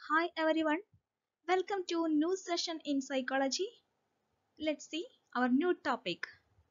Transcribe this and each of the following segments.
Hi everyone, welcome to new session in psychology. Let's see our new topic.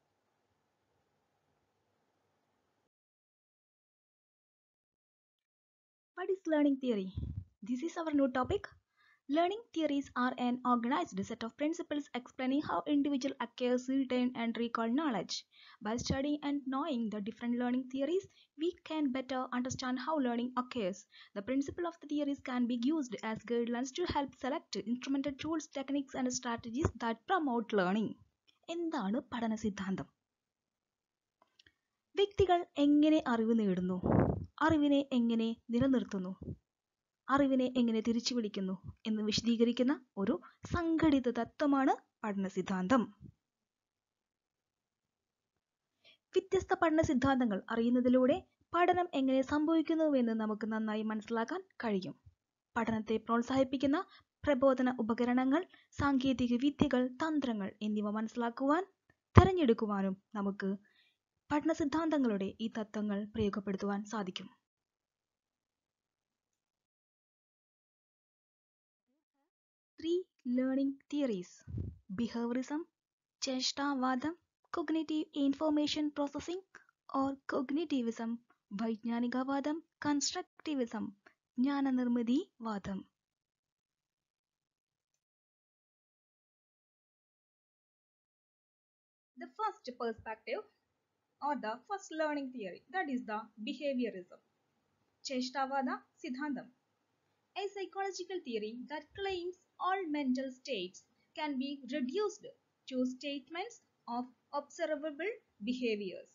What is learning theory? This is our new topic. Learning theories are an organized set of principles explaining how individual acquires, retain and recall knowledge. By studying and knowing the different learning theories, we can better understand how learning occurs. The principle of the theories can be used as guidelines to help select instrumental tools, techniques and strategies that promote learning. എന്താണ് പഠന സിദ്ധാന്തം വ്യക്തികൾ എങ്ങനെ അറിവ് നേടുന്നു അറിവിനെ എങ്ങനെ നിലനിർത്തുന്നു അറിവിനെ എങ്ങനെ തിരിച്ചു വിളിക്കുന്നു എന്ന് വിശദീകരിക്കുന്ന ഒരു സംഘടിത തത്വമാണ് പഠന സിദ്ധാന്തം വ്യത്യസ്ത പഠന സിദ്ധാന്തങ്ങൾ അറിയുന്നതിലൂടെ പഠനം എങ്ങനെ സംഭവിക്കുന്നുവെന്ന് നമുക്ക് നന്നായി മനസ്സിലാക്കാൻ കഴിയും പഠനത്തെ പ്രോത്സാഹിപ്പിക്കുന്ന പ്രബോധന ഉപകരണങ്ങൾ സാങ്കേതിക വിദ്യകൾ തന്ത്രങ്ങൾ എന്നിവ മനസ്സിലാക്കുവാൻ തിരഞ്ഞെടുക്കുവാനും നമുക്ക് പഠന സിദ്ധാന്തങ്ങളുടെ ഈ തത്വങ്ങൾ പ്രയോഗപ്പെടുത്തുവാൻ സാധിക്കും ത്രീ ലേണിംഗ് തിയറീസ് ബിഹേവിയറിസം ചേഷ്ടാവാദം cognitive information processing or cognitivism വൈജ്ഞാനികവാദം കൺസ്ട്രക്റ്റിവിസം ജ്ഞാനനിർമ്മിതി വാദം The first perspective or the first learning theory that is the behaviorism. Cheshtavada Siddhantam. A psychological theory that claims all mental states can be reduced to statements of observable behaviors.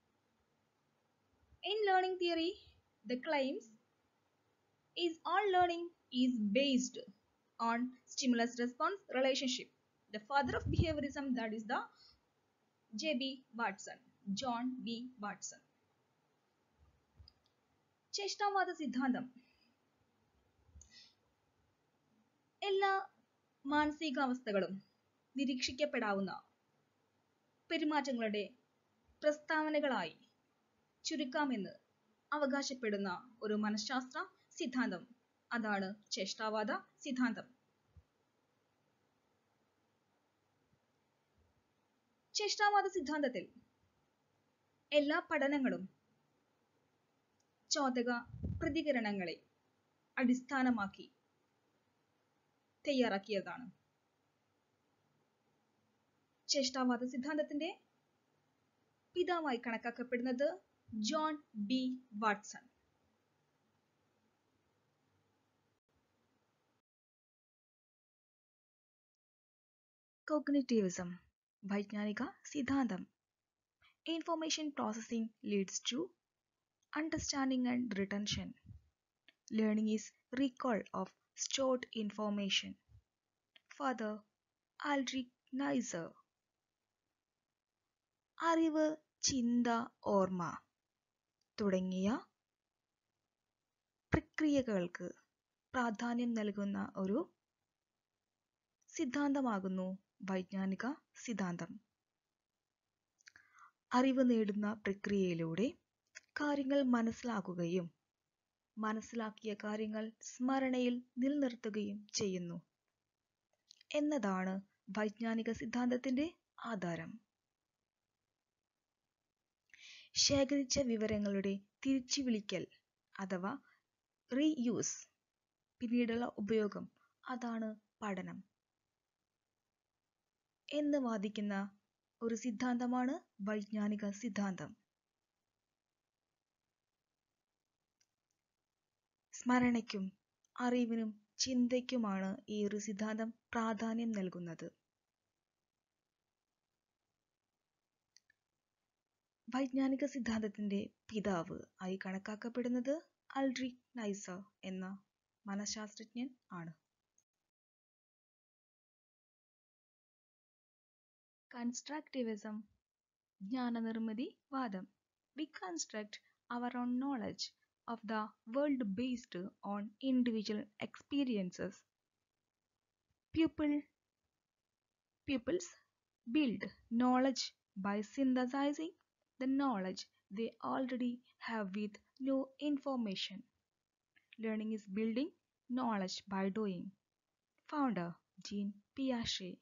In learning theory, the claims is all learning is based on stimulus response relationship. The father of behaviorism that is the J.B. Watson, John B. Watson. ചേഷ്ടാവാദ സിദ്ധാന്തം എല്ലാ മാനസികാവസ്ഥകളും നിരീക്ഷിക്കപ്പെടാവുന്ന പെരുമാറ്റങ്ങളുടെ പ്രസ്താവനകളായി ചുരുക്കാമെന്ന് അവകാശപ്പെടുന്ന ഒരു മനഃശാസ്ത്ര സിദ്ധാന്തം അതാണ് ചേഷ്ടാവാദ സിദ്ധാന്തം ചേഷ്ടാവാദ സിദ്ധാന്തത്തിൽ എല്ലാ പഠനങ്ങളും ചോദക പ്രതികരണങ്ങളെ അടിസ്ഥാനമാക്കി തയ്യാറാക്കിയതാണ് ചേഷ്ടാവാദ സിദ്ധാന്തത്തിന്റെ പിതാവായി കണക്കാക്കപ്പെടുന്നത് ജോൺ ബി വാട്സൺ കോഗ്നിറ്റീവിസം വൈജ്ഞാനിക സിദ്ധാന്തം information processing leads to understanding and retention. Learning is recall of stored information. Father Aldrich Neisser. അറിവ് ചിന്ത ഓർമ്മ തുടങ്ങിയ പ്രക്രിയകൾക്ക് പ്രാധാന്യം നൽകുന്ന ഒരു സിദ്ധാന്തമാകുന്നു വൈജ്ഞാനിക സിദ്ധാന്തം അറിവ് നേടുന്ന പ്രക്രിയയിലൂടെ കാര്യങ്ങൾ മനസ്സിലാക്കുകയും മനസ്സിലാക്കിയ കാര്യങ്ങൾ സ്മരണയിൽ നിലനിർത്തുകയും ചെയ്യുന്നു എന്നതാണ് വൈജ്ഞാനിക സിദ്ധാന്തത്തിന്റെ ആധാരം ശേഖരിച്ച വിവരങ്ങളുടെ തിരിച്ചു വിളിക്കൽ അഥവാ റീയൂസ് പിന്നീടുള്ള ഉപയോഗം അതാണ് പഠനം എന്ന് വാദിക്കുന്ന ഒരു സിദ്ധാന്തമാണ് വൈജ്ഞാനിക സിദ്ധാന്തം സ്മരണയ്ക്കും അറിവിനും ചിന്തയ്ക്കുമാണ് ഈ ഒരു സിദ്ധാന്തം പ്രാധാന്യം നൽകുന്നത് വൈജ്ഞാനിക സിദ്ധാന്തത്തിന്റെ പിതാവ് ആയി കണക്കാക്കപ്പെടുന്നത് അൾഡ്രിക് നൈസർ എന്ന മനഃശാസ്ത്രജ്ഞൻ ആണ് കൺസ്ട്രക്റ്റിവിസം ജ്ഞാനനിർമ്മിതി വാദം we construct our own knowledge of the world based on individual experiences. Pupil, pupils build knowledge by synthesizing the knowledge they already have with new information. Learning is building knowledge by doing. Founder Jean Piaget.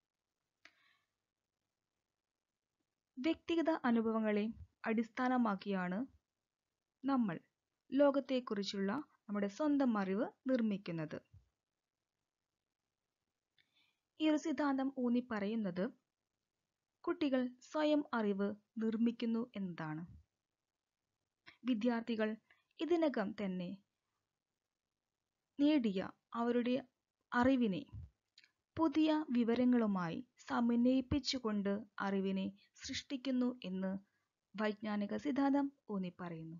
വ്യക്തിഗത അനുഭവങ്ങളെ അടിസ്ഥാനമാക്കിയാണ് നമ്മൾ ലോകത്തെക്കുറിച്ചുള്ള നമ്മുടെ സ്വന്തം അറിവ് നിർമ്മിക്കുന്നത് ഈ ഒരു സിദ്ധാന്തം ഊന്നി പറയുന്നത് കുട്ടികൾ സ്വയം അറിവ് നിർമ്മിക്കുന്നു എന്നതാണ് വിദ്യാർത്ഥികൾ ഇതിനകം തന്നെ നേടിയ അവരുടെ അറിവിനെ പുതിയ വിവരങ്ങളുമായി സമന്വയിപ്പിച്ചുകൊണ്ട് അറിവിനെ സൃഷ്ടിക്കുന്നു എന്ന് വൈജ്ഞാനിക സിദ്ധാന്തം ഊന്നി പറയുന്നു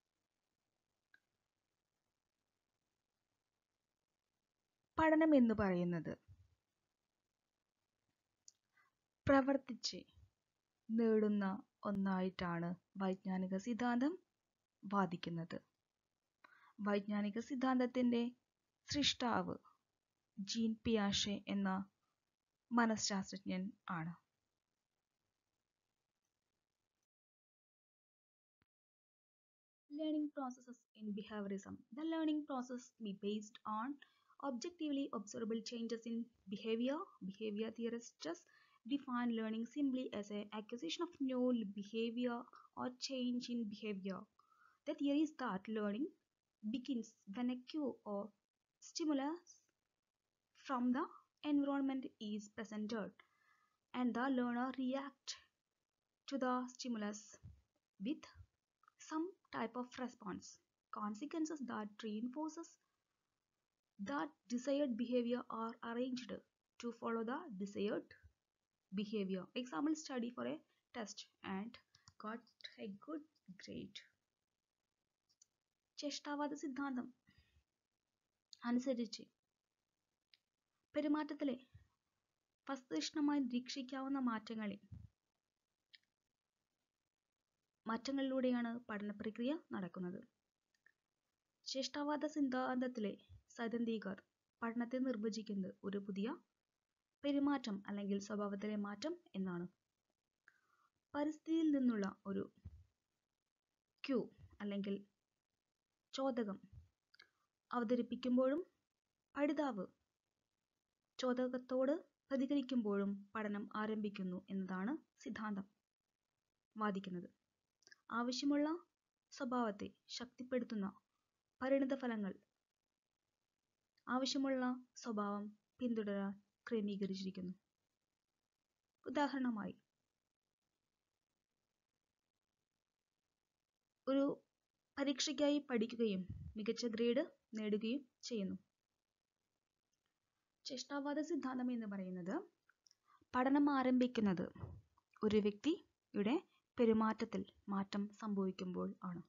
പഠനം എന്ന് പറയുന്നത് പ്രവർത്തിച്ച് നേടുന്ന ഒന്നായിട്ടാണ് വൈജ്ഞാനിക സിദ്ധാന്തം വാദിക്കുന്നത് വൈജ്ഞാനിക സിദ്ധാന്തത്തിന്റെ സൃഷ്ടാവ് ജീൻ പിയാഷെ എന്ന മനഃശാസ്ത്രജ്ഞൻ ആണ് learning processes in behaviorism the learning process be based on objectively observable changes in behavior behavior theorists define learning simply as a acquisition of new behavior or change in behavior the theory is that learning begins when a cue or stimulus from the environment is presented and the learner reacts to the stimulus with some type of response. Consequences that reinforces that desired behavior are arranged to follow the desired behavior. Example study for a test and got a good grade. ചേഷ്ടാവാദ സിദ്ധാന്തം അനുസരിച്ച് പെരുമാറ്റത്തിലെ വസ്തുനിഷ്ഠമായി നിരീക്ഷിക്കാവുന്ന മാറ്റങ്ങളെ മാറ്റങ്ങളിലൂടെയാണ് പഠന പ്രക്രിയ നടക്കുന്നത് ചേഷ്ടാവാദ സിദ്ധാന്തത്തിലെ സൈദ്ധാന്തികർ പഠനത്തെ നിർവചിക്കുന്നത് ഒരു പുതിയ പെരുമാറ്റം അല്ലെങ്കിൽ സ്വഭാവത്തിലെ മാറ്റം എന്നാണ് പരിസ്ഥിതിയിൽ നിന്നുള്ള ഒരു ക്യൂ അല്ലെങ്കിൽ ചോദകം അവതരിപ്പിക്കുമ്പോഴും പഠിതാവ് ചോദകത്തോട് പ്രതികരിക്കുമ്പോഴും പഠനം ആരംഭിക്കുന്നു എന്നതാണ് സിദ്ധാന്തം വാദിക്കുന്നത് ആവശ്യമുള്ള സ്വഭാവത്തെ ശക്തിപ്പെടുത്തുന്ന പരിണിതഫലങ്ങൾ ആവശ്യമുള്ള സ്വഭാവം പിന്തുടരാൻ ക്രമീകരിച്ചിരിക്കുന്നു ഉദാഹരണമായി ഒരു പരീക്ഷയ്ക്കായി പഠിക്കുകയും മികച്ച ഗ്രേഡ് നേടുകയും ചെയ്യുന്നു ചേഷ്ടാവാദ സിദ്ധാന്തം എന്ന് പറയുന്നത് പഠനം ആരംഭിക്കുന്നത് ഒരു വ്യക്തിയുടെ പെരുമാറ്റത്തിൽ മാറ്റം സംഭവിക്കുമ്പോൾ ആണ്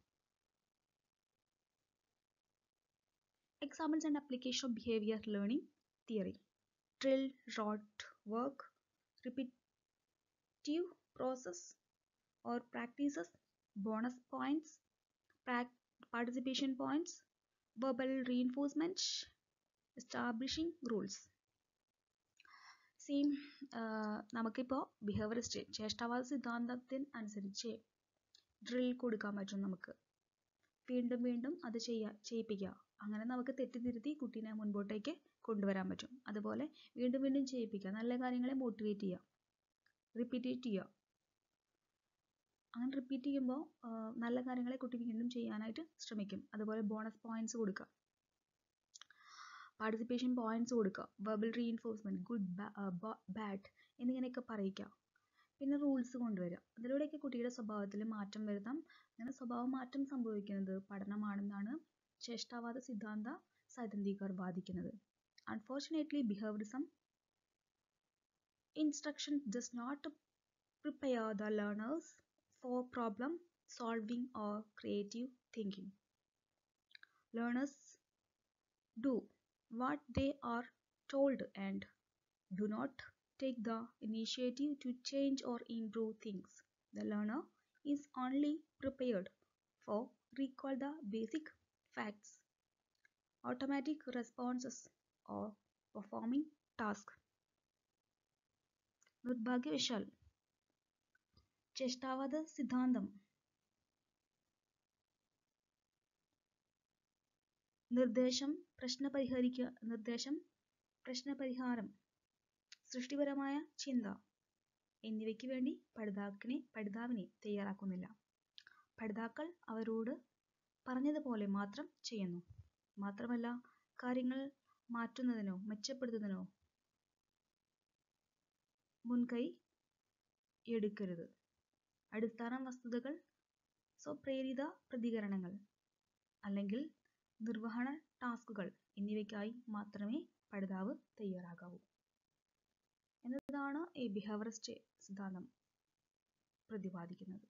Examples and application of behavior learning theory. Drill, rote, work, repetitive process or practices, bonus points, participation points, verbal reinforcement, establishing rules. Same നമുക്കിപ്പോൾ ബിഹേവിയറിസ്റ്റ് ചേഷ്ടാവാദ സിദ്ധാന്തത്തിന് അനുസരിച്ച് ഡ്രിൽ കൊടുക്കാൻ പറ്റും നമുക്ക് വീണ്ടും വീണ്ടും അത് ചെയ്യാ ചെയ്യിപ്പിക്കുക അങ്ങനെ നമുക്ക് തെറ്റിതിരുത്തി കുട്ടീനെ മുൻപോട്ടേക്ക് കൊണ്ടുവരാൻ പറ്റും അതുപോലെ വീണ്ടും വീണ്ടും ചെയ്യിപ്പിക്കുക നല്ല കാര്യങ്ങളെ മോട്ടിവേറ്റ് ചെയ്യുക റിപ്പീറ്റേറ്റ് ചെയ്യുക അങ്ങനെ റിപ്പീറ്റ് ചെയ്യുമ്പോൾ നല്ല കാര്യങ്ങളെ കുട്ടി വീണ്ടും ചെയ്യാനായിട്ട് ശ്രമിക്കും അതുപോലെ ബോണസ് പോയിന്റ്സ് കൊടുക്കുക പാർട്ടിസിപ്പേഷൻ പോയിന്റ്സ് കൊടുക്കുക വെർബൽ റീഇൻഫോഴ്സ്മെന്റ് ഗുഡ് ബാഡ് എന്നിങ്ങനെയൊക്കെ പറയിക്കുക പിന്നെ റൂൾസ് കൊണ്ടുവരിക അതിലൂടെയൊക്കെ കുട്ടിയുടെ സ്വഭാവത്തിൽ മാറ്റം വരുത്താം അങ്ങനെ സ്വഭാവ മാറ്റം സംഭവിക്കുന്നത് പഠനമാണെന്നാണ് ചേഷ്ടാവാദ സിദ്ധാന്ത സൈദ്ധാന്തികർ വാദിക്കുന്നത് unfortunately behaviourism instruction does not prepare the learners for problem solving or creative thinking learners do what they are told and do not take the initiative to change or improve things. The learner is only prepared for recall the basic facts, automatic responses, or performing tasks. നിർഭാഗ്യവശാൽ ചേഷ്ടാവാദ സിദ്ധാന്തം നിർദ്ദേശം പ്രശ്നപരിഹരിക്ക നിർദ്ദേശം പ്രശ്നപരിഹാരം സൃഷ്ടിപരമായ ചിന്ത എന്നിവയ്ക്ക് വേണ്ടി പഠിതാക്കിനെ പഠിതാവിനെ തയ്യാറാക്കുന്നില്ല പഠിതാക്കൾ അവരോട് പറഞ്ഞതുപോലെ മാത്രം ചെയ്യുന്നു മാത്രമല്ല കാര്യങ്ങൾ മാറ്റുന്നതിനോ മെച്ചപ്പെടുത്തുന്നതിനോ മുൻകൈ എടുക്കരുത് അടിസ്ഥാന വസ്തുതകൾ സ്വപ്രേരിത പ്രതികരണങ്ങൾ അല്ലെങ്കിൽ നിർവഹണ ടാസ്കുകൾ എന്നിവയ്ക്കായി മാത്രമേ പഠിതാവ് തയ്യാറാകാവൂ എന്നതാണ് ഈ ബിഹേവിയറിസ്റ്റ് സിദ്ധാന്തം പ്രതിപാദിക്കുന്നത്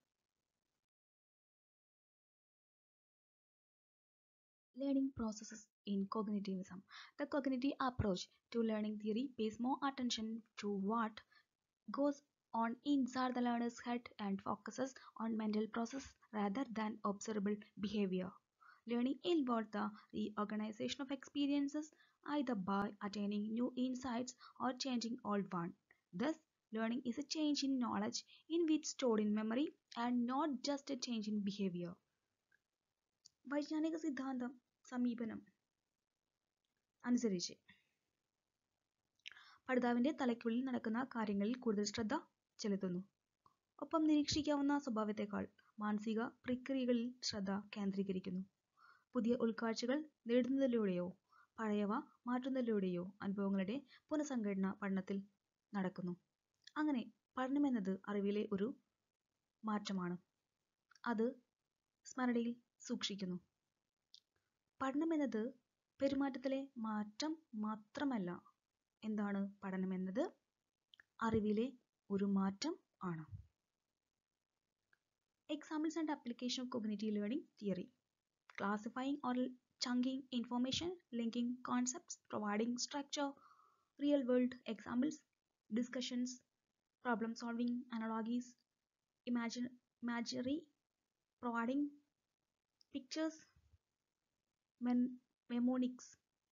Learning processes in cognitivism. The cognitive approach to learning theory pays more attention to what goes on inside the learner's head and focuses on mental process rather than observable behavior. Learning involves the reorganization of experiences either by attaining new insights or changing old ones. Thus, learning is a change in knowledge in which stored in memory and not just a change in behavior. വൈജ്ഞാനിക സിദ്ധാന്തം സമീപനം അനുസരിച്ച് പഠിതാവിന്റെ തലയ്ക്കുള്ളിൽ നടക്കുന്ന കാര്യങ്ങളിൽ കൂടുതൽ ശ്രദ്ധ ചെലുത്തുന്നു ഒപ്പം നിരീക്ഷിക്കാവുന്ന സ്വഭാവത്തെക്കാൾ മാനസിക പ്രക്രിയകളിൽ ശ്രദ്ധ കേന്ദ്രീകരിക്കുന്നു പുതിയ ഉൾക്കാഴ്ചകൾ നേടുന്നതിലൂടെയോ പഴയവ മാറ്റുന്നതിലൂടെയോ അനുഭവങ്ങളുടെ പുനഃസംഘടന പഠനത്തിൽ നടക്കുന്നു അങ്ങനെ പഠനമെന്നത് അറിവിലെ ഒരു മാറ്റമാണ് അത് സ്മരണയിൽ സൂക്ഷിക്കുന്നു പഠനമെന്നത് പെരുമാറ്റത്തിലെ മാറ്റം മാത്രമല്ല എന്താണ് പഠനമെന്നത് അറിവിലെ ഒരു മാറ്റം ആണ് examples and application of cognitive learning theory classifying or chunking information, linking concepts, providing structure, real world examples, discussions, problem solving analogies, imagine, imagery, providing pictures, men, mnemonics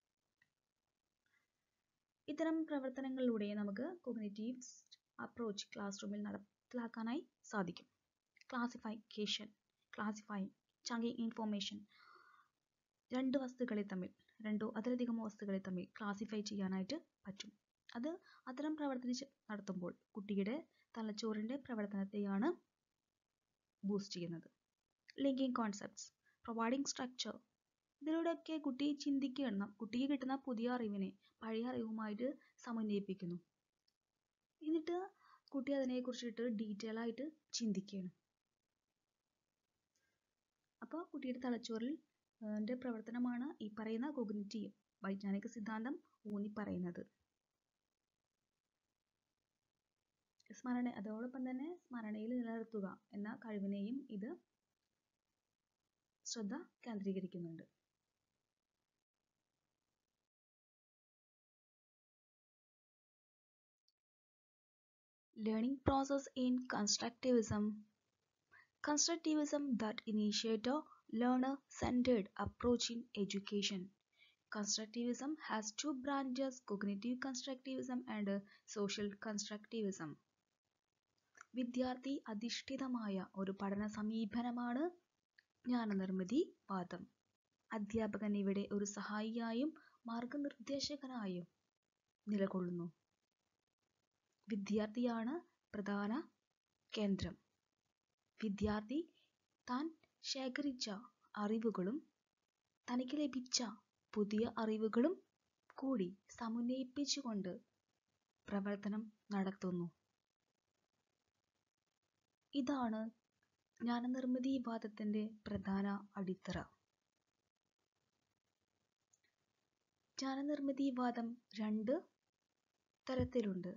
ഇത്തരം പ്രവർത്തനങ്ങളിലൂടെ നമുക്ക് കോഗ്നേറ്റീവ് അപ്രോച്ച് ക്ലാസ് റൂമിൽ നടപ്പിലാക്കാനായി സാധിക്കും classification classify chunking information രണ്ട് വസ്തുക്കളെ തമ്മിൽ രണ്ടോ അതിലധികമോ വസ്തുക്കളെ തമ്മിൽ ക്ലാസിഫൈ ചെയ്യാനായിട്ട് പറ്റും അത് അത്തരം പ്രവർത്തനം നടത്തുമ്പോൾ കുട്ടിയുടെ തലച്ചോറിൻ്റെ പ്രവർത്തനത്തെയാണ് ബൂസ്റ്റ് ചെയ്യുന്നത് ലിങ്കിങ് കോൺസെപ്റ്റ്സ് പ്രൊവൈഡിങ് സ്ട്രക്ചർ ഇതിലൂടെയൊക്കെ കുട്ടി ചിന്തിക്കണം കുട്ടിക്ക് കിട്ടുന്ന പുതിയ അറിവിനെ പഴയ അറിവുമായിട്ട് സമന്വയിപ്പിക്കുന്നു എന്നിട്ട് കുട്ടി അതിനെക്കുറിച്ചിട്ട് ഡീറ്റെയിൽ ആയിട്ട് ചിന്തിക്കുകയാണ് അപ്പോൾ കുട്ടിയുടെ തലച്ചോറിൽ ൻ്റെ പ്രവർത്തനമാണ് ഈ പറയുന്ന കോഗ്നിറ്റീവ് വൈജ്ഞാനിക സിദ്ധാന്തം ഊന്നി പറയുന്നത് സ്മരണ അതോടൊപ്പം തന്നെ സ്മരണയിൽ നിലനിർത്തുക എന്ന കഴിവിനെയും ഇത് ശ്രദ്ധ കേന്ദ്രീകരിക്കുന്നുണ്ട് learning process in constructivism constructivism that initiate a learner-centered approach in education constructivism has two branches cognitive constructivism and social constructivism വിദ്യാർത്ഥി അധിഷ്ഠിതമായ ഒരു പഠന സമീപനമാണ് ജ്ഞാനനിർമ്മിതി വാദം അധ്യാപകൻ ഇവിടെ ഒരു സഹായിയായും മാർഗനിർദ്ദേശകനായും നിലകൊള്ളുന്നു വിദ്യാർത്ഥിയാണ് പ്രധാന കേന്ദ്രം വിദ്യാർത്ഥി താൻ ശേഖരിച്ച അറിവുകളും തനിക്ക് ലഭിച്ച പുതിയ അറിവുകളും കൂടി സമന്വയിപ്പിച്ചുകൊണ്ട് പ്രവർത്തനം നടത്തുന്നു ഇതാണ് ജ്ഞാനനിർമ്മിതി വാദത്തിന്റെ പ്രധാന അടിത്തറ ജ്ഞാനനിർമ്മിതി വാദം രണ്ട് തരത്തിലുണ്ട്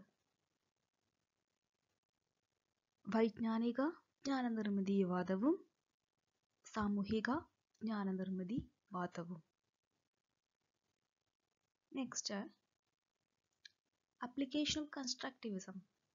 വൈജ്ഞാനിക ജ്ഞാനനിർമ്മിതി വാദവും സാമൂഹിക ജ്ഞാനനിർമ്മിതി വാദവും next application of constructivism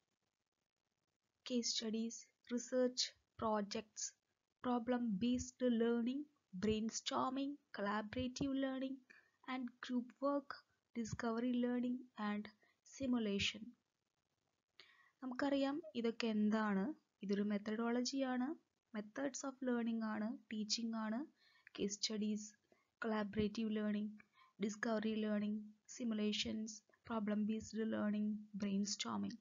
case studies research projects problem based learning brainstorming collaborative learning and group work discovery learning and simulation നമുക്കറിയാം ഇതൊക്കെ എന്താണ് ഇതൊരു മെത്തഡോളജിയാണ് മെത്തേഡ്സ് ഓഫ് ലേണിംഗ് ആണ് ടീച്ചിങ് ആണ് case studies collaborative learning, discovery learning, simulations, problem-based learning, brainstorming.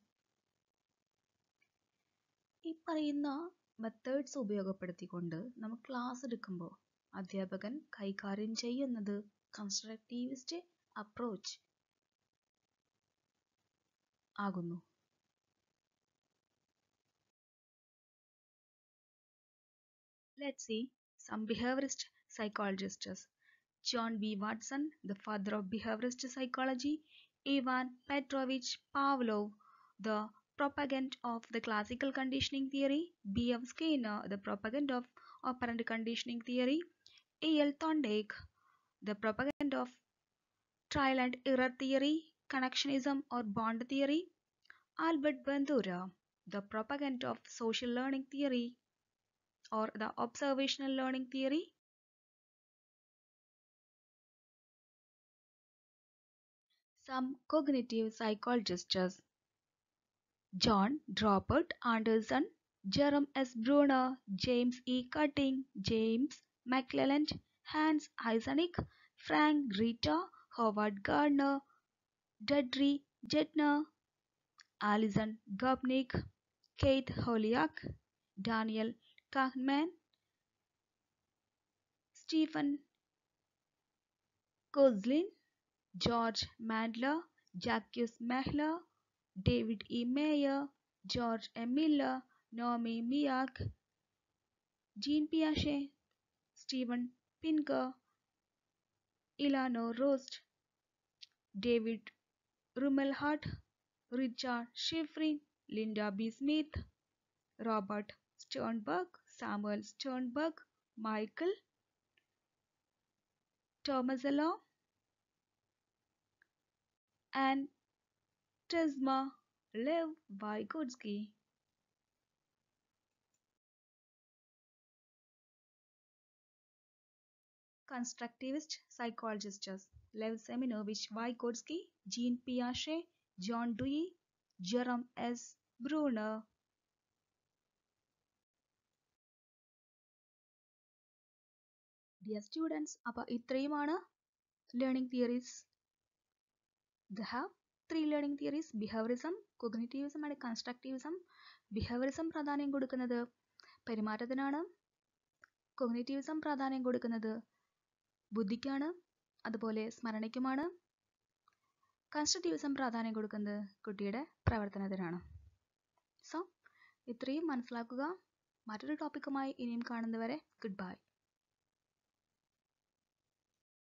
ഈ പറയുന്ന methods ഉപയോഗപ്പെടുത്തിക്കൊണ്ട് നമുക്ക് ക്ലാസ് എടുക്കുമ്പോൾ അധ്യാപകൻ കൈകാര്യം ചെയ്യുന്നത് കൺസ്ട്രക്റ്റീവിസ്റ്റ് അപ്രോച്ച് ആകുന്നു Let's see some behaviorist psychologists. John B. Watson, the father of behaviorist psychology, Ivan Petrovich Pavlov, the propaganda of the classical conditioning theory, B. F. Skinner, the propaganda of operant conditioning theory, E. L. Thorndike, the propaganda of trial and error theory, connectionism or bond theory, Albert Bandura, the propaganda of social learning theory or the observational learning theory, some cognitive psychologists John Robert Anderson, Jerome S. Bruner, James E. Cutting, James McClelland, Hans Eysenck, Frank Greta, Howard Gardner, Dudley Jetner, Alison Gopnik, Keith Holyoak, Daniel Kahneman, Stephen Kozlin, George Mandler, Jacques Mahler, David E. Mayer, George M. Miller, Naomi Miak, Jean Piaget, Steven Pinker, Ilano Rost, David Rumelhart, Richard Schifrin, Linda B. Smith, Robert Sternberg, Samuel Sternberg, Michael Tomasello, and Tezma Lev Vygotsky. Constructivist psychologists Lev Seminovich Vygotsky, Jean Piaget, John Dewey, Jerome S. Bruner. Dear students അപ്പോൾ ഇത്രയുമാണ് learning theories they have three learning theories behaviourism cognitivism and constructivism behaviourism പ്രാധാന്യം കൊടുക്കുന്നത് പെരുമാറ്റത്തിനാണ് കൊഗ്നിറ്റീവിസം പ്രാധാന്യം കൊടുക്കുന്നത് ബുദ്ധിക്കാണ് അതുപോലെ സ്മരണയ്ക്കുമാണ് constructivism പ്രാധാന്യം കൊടുക്കുന്നത് കുട്ടിയുടെ പ്രവർത്തനത്തിനാണ് സോ ഇത്രയും മനസ്സിലാക്കുക മറ്റൊരു ടോപ്പിക്കുമായി ഇനിയും കാണുന്നവരെ ഗുഡ് ബൈ